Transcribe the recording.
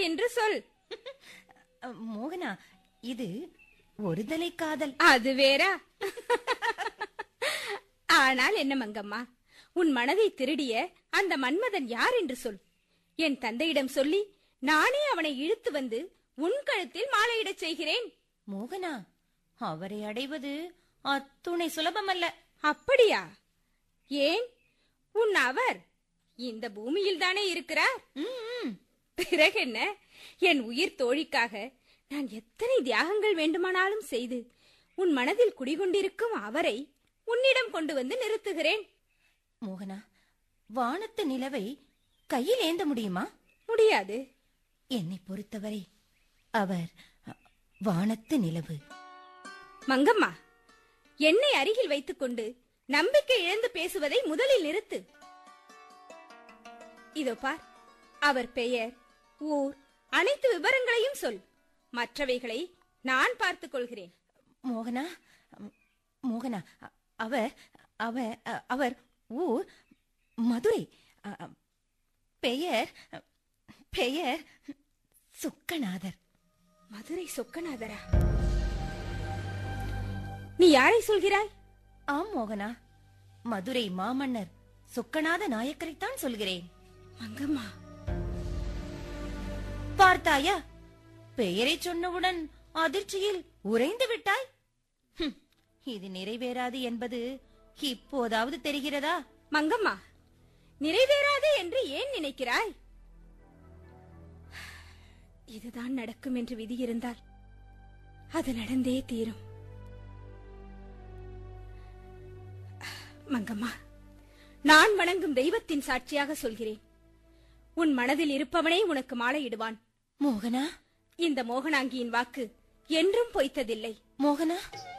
என்று சொல் அ, மோகனா இது ஒருதலை காதல் அது வேறா ஆனால் என்ன மங்கம்மா உன் மனதை திருடிய அந்த மன்மதன் யார் என்று சொல் என் தந்தையிடம் சொல்லி நானே அவனை இழுத்து வந்து உன் கழுத்தில் மாலையிடச் செய்கிறேன் மோகனா அவரை அடைவது அத்துணை சுலபமல்ல அப்படியா ஏன் உன் அவர் இந்த பூமியில் தானே இருக்கிறார் ம், ம். பிறகென்ன என் உயிர் தோழிக்காக நான் எத்தனை தியாகங்கள் வேண்டுமானாலும் செய்து உன் மனதில் குடிகொண்டிருக்கும் அவரை உன்னிடம் கொண்டு வந்து நிறுத்துகிறேன் மோகனா வானத்து நிலவை கையில் ஏந்த முடியுமா முடியாது என்னை பொறுத்தவரை அவர் அ, வானத்து நிலவு மங்கம்மா என்னை அருகில் வைத்துக்கொண்டு நம்பிக்கை இழந்து பேசுவதை முதலில் நிறுத்து இதோ பார் அவர் பெயர் ஊர் அனைத்து விவரங்களையும் சொல் மற்றவைகளை நான் பார்த்துக் கொள்கிறேன் மோகனா ம், மோகனா அ, அவர் அவர் அ, அவர் ஊர் மதுரை அ, அ, பெயர் அ, பெயர் சுக்கநாதர் மதுரை சொக்கநாதரா நீ யாரை சொல்கிறாய் ஆம் மோகனா மதுரை மாமன்னர் சுக்கநாத நாயக்கரைத்தான் சொல்கிறேன் மங்கம்மா பார்த்தாயா பெயரை சொன்னவுடன் அதிர்ச்சியில் உறைந்து விட்டாய் ஹும், இது நிறைவேறாது என்பது இப்போதாவது தெரிகிறதா மங்கம்மா நிறைவேறாது என்று ஏன் நினைக்கிறாய் இதுதான் நடக்கும் என்று விதி இருந்தால் அது நடந்தே தீரும் மங்கம்மா நான் வணங்கும் தெய்வத்தின் சாட்சியாக சொல்கிறேன் உன் மனதில் இருப்பவனே உனக்கு மாலையிடுவான் மோகனா இந்த மோகனாங்கியின் வாக்கு என்றும் பொய்த்ததில்லை மோகனா